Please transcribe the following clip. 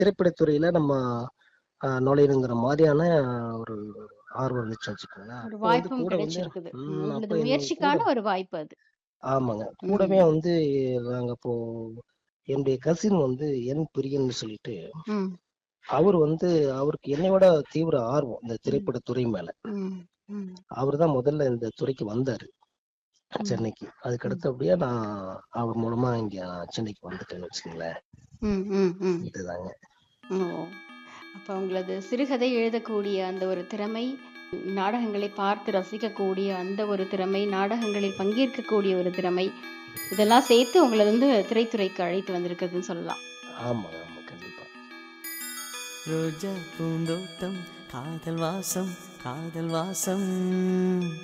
திரைப்படத்துறையில நம்ம அ நுழையணுங்கிற மாதிரியான ஒரு ஆர்வம் இருந்துச்சுன்னு வச்சுக்கோங்களேன். ஒரு அப்போ வந்து வாய்ப்பும் கூட வந்து கிடைச்சிருக்குது. ம் உங்களது அப்ப என் கூட முயற்சிக்கான ஒரு வாய்ப்பு அது. ஆமாங்க. கூடவே ம். வந்து நாங்க அப்போ என்னுடைய கசின் வந்து என் பிரியன்னு சொல்லிட்டு, ம். அவரு வந்து அவருக்கு என்னை விட தீவிர ஆர்வம் இந்த ம். திரைப்பட துறை மேல. ம். ம். அவரு தான் முதல்ல இந்த துறைக்கு வந்தாரு. ம். சென்னைக்கு. அதுக்கு ம். அடுத்தபடியா நான் அவர் மூலமா இங்க சென்னைக்கு வந்துட்டேன்னு வச்சுக்கங்களேன். ம். ம். ம். இதுதாங்க. ஓ! அப்ப உங்களது சிறுகதை எழுதக்கூடிய அந்த ஒரு திறமை, நாடகங்களை பார்த்து ரசிக்கக்கூடிய அந்த ஒரு திறமை, நாடகங்களில் பங்கேற்கக்கூடிய ஒரு திறமை, இதெல்லாம் சேர்த்து உங்கள வந்து திரைத்துறைக்கு அழைத்து வந்திருக்குதுன்னு சொல்லலாம். ஆமாங்க, ஆமா. கண்டிப்பா. ரோஜா பூந்தோட்டம் காதல் வாசம் காதல் வாசம்